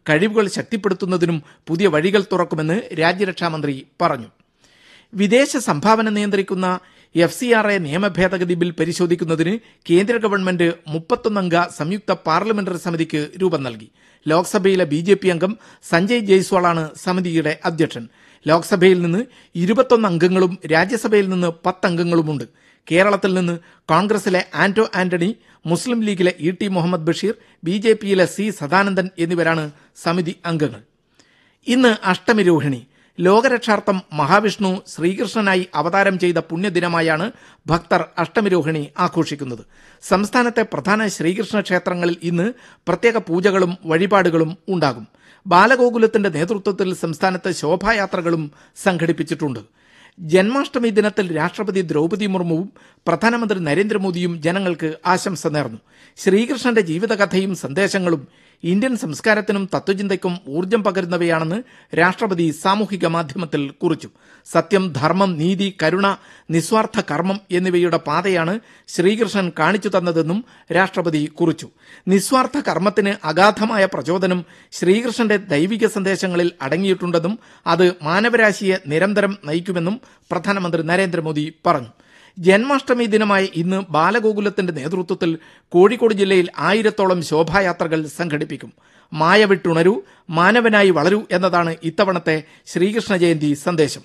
കഴിവുകൾ ശക്തിപ്പെടുത്തുന്നതിനും പുതിയ വഴികൾ തുറക്കുമെന്ന് രാജ്യരക്ഷാമന്ത്രി പറഞ്ഞു വിദേശ സംഭാവന നിയന്ത്രിക്കുന്ന എഫ് സി ആർ എ നിയമ ഭേദഗതി ബിൽ പരിശോധിക്കുന്നതിന് കേന്ദ്ര ഗവൺമെന്റ് മുപ്പത്തൊന്നംഗ സംയുക്ത പാർലമെന്ററി സമിതിക്ക് രൂപം നൽകി ലോക്സഭയിലെ ബി ജെ പി അംഗം സഞ്ജയ് ജയ്സ്വാളാണ് സമിതിയുടെ അധ്യക്ഷൻ ലോക്സഭയിൽ നിന്ന് ഇരുപത്തൊന്ന് അംഗങ്ങളും രാജ്യസഭയിൽ നിന്ന് പത്ത് അംഗങ്ങളുമുണ്ട് കേരളത്തിൽ നിന്ന് കോൺഗ്രസിലെ ആന്റോ ആന്റണി മുസ്ലിം ലീഗിലെ ഇ ടി മുഹമ്മദ് ബഷീർ ബി ജെ പിയിലെ സി സദാനന്ദൻ എന്നിവരാണ് സമിതി അംഗങ്ങൾ ഇന്ന് അഷ്ടമി രോഹിണി ലോകരക്ഷാർത്ഥം മഹാവിഷ്ണു ശ്രീകൃഷ്ണനായി അവതാരം ചെയ്ത പുണ്യദിനമായാണ് ഭക്തർ അഷ്ടമി രോഹിണി ആഘോഷിക്കുന്നത് സംസ്ഥാനത്തെ പ്രധാന ശ്രീകൃഷ്ണ ക്ഷേത്രങ്ങളിൽ ഇന്ന് പ്രത്യേക പൂജകളും വഴിപാടുകളും ഉണ്ടാകും ബാലഗോകുലത്തിന്റെ നേതൃത്വത്തിൽ സംസ്ഥാനത്ത് ശോഭായാത്രകളും സംഘടിപ്പിച്ചിട്ടുണ്ട് ജന്മാഷ്ടമി ദിനത്തിൽ രാഷ്ട്രപതി ദ്രൗപദി മുർമുവും പ്രധാനമന്ത്രി നരേന്ദ്രമോദിയും ജനങ്ങൾക്ക് ആശംസ നേർന്നു ശ്രീകൃഷ്ണന്റെ ജീവിതകഥയും സന്ദേശങ്ങളും ഇന്ത്യൻ സംസ്കാരത്തിനും തത്വചിന്തയ്ക്കും ഊർജം പകരുന്നവയാണെന്ന് രാഷ്ട്രപതി സാമൂഹിക മാധ്യമത്തിൽ കുറിച്ചു സത്യം ധർമ്മം നീതി കരുണ നിസ്വാർത്ഥ കർമ്മം എന്നിവയുടെ പാതയാണ് ശ്രീകൃഷ്ണൻ കാണിച്ചു തന്നതെന്നും രാഷ്ട്രപതി കുറിച്ചു നിസ്വാർത്ഥ കർമ്മത്തിന് അഗാധമായ പ്രചോദനം ശ്രീകൃഷ്ണന്റെ ദൈവിക സന്ദേശങ്ങളിൽ അടങ്ങിയിട്ടുണ്ടെന്നും അത് മാനവരാശിയെ നിരന്തരം നയിക്കുമെന്നും പ്രധാനമന്ത്രി നരേന്ദ്രമോദി പറഞ്ഞു ജന്മാഷ്ടമി ദിനമായ ഇന്ന് ബാലഗോകുലത്തിന്റെ നേതൃത്വത്തിൽ കോഴിക്കോട് ജില്ലയിൽ ആയിരത്തോളം ശോഭായാത്രകൾ സംഘടിപ്പിക്കും മായ വിട്ടുണരൂ മാനവനായി വളരൂ എന്നതാണ് ഇത്തവണത്തെ ശ്രീകൃഷ്ണ ജയന്തി സന്ദേശം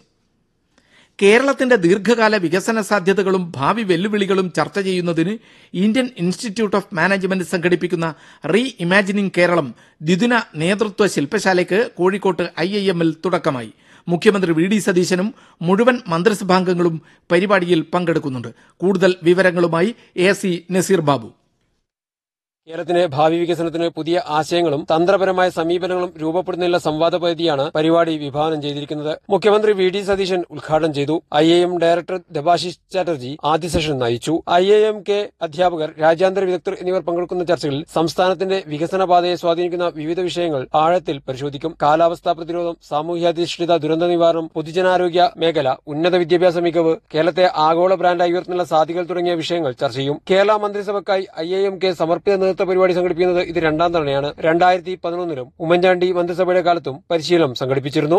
കേരളത്തിന്റെ ദീർഘകാല വികസന സാധ്യതകളും ഭാവി വെല്ലുവിളികളും ചർച്ച ചെയ്യുന്നതിന് ഇന്ത്യൻ ഇൻസ്റ്റിറ്റ്യൂട്ട് ഓഫ് മാനേജ്മെന്റ് സംഘടിപ്പിക്കുന്ന റീ ഇമാജിനിംഗ് കേരളം ദ്വിദിന നേതൃത്വ ശില്പശാലയ്ക്ക് കോഴിക്കോട്ട് ഐ ഐ എമ്മിൽ തുടക്കമായി മുഖ്യമന്ത്രി വി ഡി സതീശനും മുഴുവൻ മന്ത്രിസഭാംഗങ്ങളും പരിപാടിയിൽ പങ്കെടുക്കുന്നുണ്ട് കൂടുതൽ വിവരങ്ങളുമായി എ സി നസീർ ബാബു കേരളത്തിന്റെ ഭാവി വികസനത്തിന് പുതിയ ആശയങ്ങളും തന്ത്രപരമായ സമീപനങ്ങളും രൂപപ്പെടുന്നതിനുള്ള സംവാദ പദ്ധതിയാണ് പരിപാടി വിഭാവനം ചെയ്തിരിക്കുന്നത് മുഖ്യമന്ത്രി വി ഡി സതീശൻ ഉദ്ഘാടനം ചെയ്തു I A M director Debashish Chatterjee ആദ്യ സെഷൻ നയിച്ചു ഐ എ എം കെ അധ്യാപകർ രാജ്യാന്തര വിദഗ്ധർ എന്നിവർ പങ്കെടുക്കുന്ന ചർച്ചകളിൽ സംസ്ഥാനത്തിന്റെ വികസന പാതയെ സ്വാധീനിക്കുന്ന വിവിധ വിഷയങ്ങൾ ആഴത്തിൽ പരിശോധിക്കും കാലാവസ്ഥാ പ്രതിരോധം സാമൂഹ്യാധിഷ്ഠിത ദുരന്ത നിവാരണം പൊതുജനാരോഗ്യ മേഖല ഉന്നത വിദ്യാഭ്യാസ മികവ് കേരളത്തെ ആഗോള ബ്രാൻഡായി ഉയർത്തുന്ന സാധ്യതകൾ തുടങ്ങിയ വിഷയങ്ങൾ ചർച്ച ചെയ്യും കേരള മന്ത്രിസഭയ്ക്കായി ഐ എ എം കെ സമർപ്പിത നേതൃത്വ പരിപാടി സംഘടിപ്പിക്കുന്നത് ഇത് രണ്ടാം തവണയാണ് രണ്ടായിരത്തി പതിനൊന്നിലും ഉമ്മൻചാണ്ടി മന്ത്രിസഭയുടെ കാലത്തും പരിശീലനം സംഘടിപ്പിച്ചിരുന്നു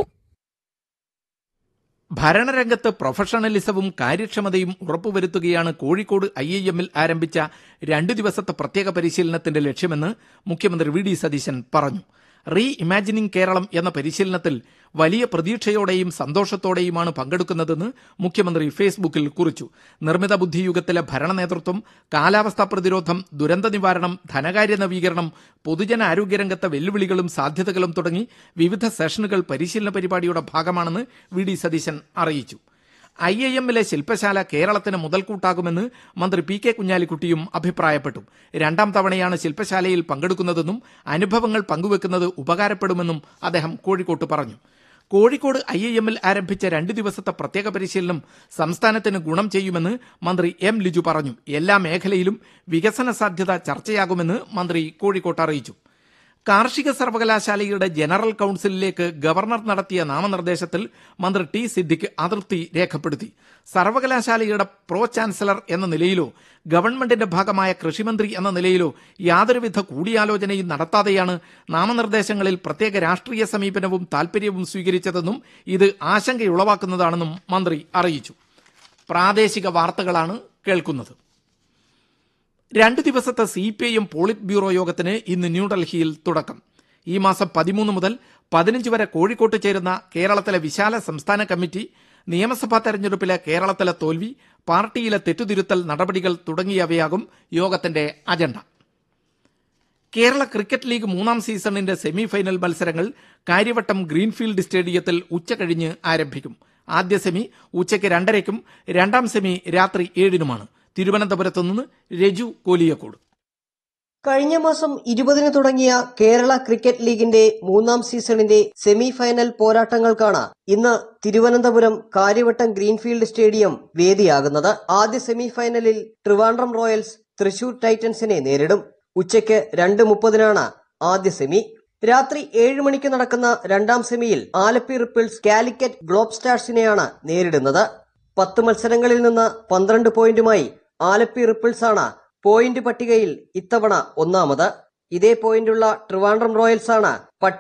ഭരണരംഗത്ത് പ്രൊഫഷണലിസവും കാര്യക്ഷമതയും ഉറപ്പുവരുത്തുകയാണ് കോഴിക്കോട് ഐ ഐ എമ്മിൽ ആരംഭിച്ച രണ്ടു ദിവസത്തെ പ്രത്യേക പരിശീലനത്തിന്റെ ലക്ഷ്യമെന്ന് മുഖ്യമന്ത്രി വി ഡി സതീശൻ പറഞ്ഞു റീ ഇമാജിനിംഗ് കേരളം എന്ന പരിശീലനത്തിൽ വലിയ പ്രതീക്ഷയോടെയും സന്തോഷത്തോടെയുമാണ് പങ്കെടുക്കുന്നതെന്ന് മുഖ്യമന്ത്രി ഫേസ്ബുക്കിൽ കുറിച്ചു നിർമ്മിത ബുദ്ധിയുഗത്തിലെ ഭരണ നേതൃത്വം കാലാവസ്ഥാ പ്രതിരോധം ദുരന്ത നിവാരണം ധനകാര്യ നവീകരണം പൊതുജന ആരോഗ്യരംഗത്തെ വെല്ലുവിളികളും സാധ്യതകളും തുടങ്ങി വിവിധ സെഷനുകൾ പരിശീലന പരിപാടിയുടെ ഭാഗമാണെന്ന് വി ഡി സതീശൻ അറിയിച്ചു ഐ ഐ എമ്മിലെ ശില്പശാല കേരളത്തിന് മുതൽക്കൂട്ടാകുമെന്ന് മന്ത്രി പി കെ കുഞ്ഞാലിക്കുട്ടിയും അഭിപ്രായപ്പെട്ടു രണ്ടാം തവണയാണ് ശില്പശാലയിൽ പങ്കെടുക്കുന്നതെന്നും അനുഭവങ്ങൾ പങ്കുവെക്കുന്നത് ഉപകാരപ്പെടുമെന്നും അദ്ദേഹം കോഴിക്കോട്ട് പറഞ്ഞു കോഴിക്കോട് ഐ ഐ എമ്മിൽ ആരംഭിച്ച രണ്ട് ദിവസത്തെ പ്രത്യേക പരിശീലനം സംസ്ഥാനത്തിന് ഗുണം ചെയ്യുമെന്ന് മന്ത്രി എം ലിജു പറഞ്ഞു എല്ലാ മേഖലയിലും വികസന സാധ്യത ചർച്ചയാകുമെന്ന് മന്ത്രി കോഴിക്കോട്ട് അറിയിച്ചു കാർഷിക സർവകലാശാലയുടെ ജനറൽ കൌൺസിലിലേക്ക് ഗവർണർ നടത്തിയ നാമനിർദ്ദേശത്തിൽ മന്ത്രി ടി സിദ്ദിഖ് അതൃപ്തി രേഖപ്പെടുത്തി സർവകലാശാലയുടെ പ്രോ ചാൻസലർ എന്ന നിലയിലോ ഗവൺമെന്റിന്റെ ഭാഗമായ കൃഷിമന്ത്രി എന്ന നിലയിലോ യാതൊരുവിധ കൂടിയാലോചനയും നടത്താതെയാണ് നാമനിർദ്ദേശങ്ങളിൽ പ്രത്യേക രാഷ്ട്രീയ സമീപനവും താൽപര്യവും സ്വീകരിച്ചതെന്നും ഇത് ആശങ്കയുളവാക്കുന്നതാണെന്നും മന്ത്രി അറിയിച്ചു പ്രാദേശിക വാർത്തകളാണ് കേൾക്കുന്നത് രണ്ട് ദിവസത്തെ C P I M polit bureau യോഗത്തിന് ഇന്ന് ന്യൂഡൽഹിയിൽ തുടക്കം ഈ മാസം പതിമൂന്ന് മുതൽ പതിനഞ്ച് വരെ കോഴിക്കോട്ട് ചേരുന്ന കേരളത്തിലെ വിശാല സംസ്ഥാന കമ്മിറ്റി നിയമസഭാ തെരഞ്ഞെടുപ്പിലെ കേരളത്തിലെ തോൽവി പാർട്ടിയിലെ തെറ്റുതിരുത്തൽ നടപടികൾ തുടങ്ങിയവയാകും യോഗത്തിന്റെ അജണ്ട കേരള ക്രിക്കറ്റ് ലീഗ് മൂന്നാം സീസണിന്റെ സെമി ഫൈനൽ മത്സരങ്ങൾ കാര്യവട്ടം ഗ്രീൻഫീൽഡ് സ്റ്റേഡിയത്തിൽ ഉച്ചകഴിഞ്ഞ് ആരംഭിക്കും ആദ്യ സെമി ഉച്ചയ്ക്ക് രണ്ടരയ്ക്കും രണ്ടാം സെമി രാത്രി ഏഴിനുമാണ് തിരുവനന്തപുരത്ത് നിന്ന് രജു കോലിയക്കോട് കഴിഞ്ഞ മാസം ഇരുപതിന് തുടങ്ങിയ കേരള ക്രിക്കറ്റ് ലീഗിന്റെ മൂന്നാം സീസണിന്റെ സെമി ഫൈനൽ പോരാട്ടങ്ങൾക്കാണ് ഇന്ന് തിരുവനന്തപുരം കാര്യവട്ടം ഗ്രീൻഫീൽഡ് സ്റ്റേഡിയം വേദിയാകുന്നത് ആദ്യ സെമി ഫൈനലിൽ ട്രിവാൻഡ്രം റോയൽസ് തൃശൂർ ടൈറ്റൻസിനെ നേരിടും ഉച്ചയ്ക്ക് രണ്ട് മുപ്പതിനാണ് ആദ്യ സെമി രാത്രി ഏഴ് മണിക്ക് നടക്കുന്ന രണ്ടാം സെമിയിൽ ആലപ്പി റിപ്പിൾസ് കാലിക്കറ്റ് ഗ്ലോബ് സ്റ്റാർസിനെയാണ് നേരിടുന്നത് പത്ത് മത്സരങ്ങളിൽ നിന്ന് പന്ത്രണ്ട് പോയിന്റുമായി ആലപ്പി റിപ്പിൾസ് ആണ് പോയിന്റ് പട്ടികയിൽ ഇത്തവണ ഒന്നാമത് ഇതേ പോയിന്റുള്ള ട്രിവാൻഡ്രം റോയൽസ് ആണ്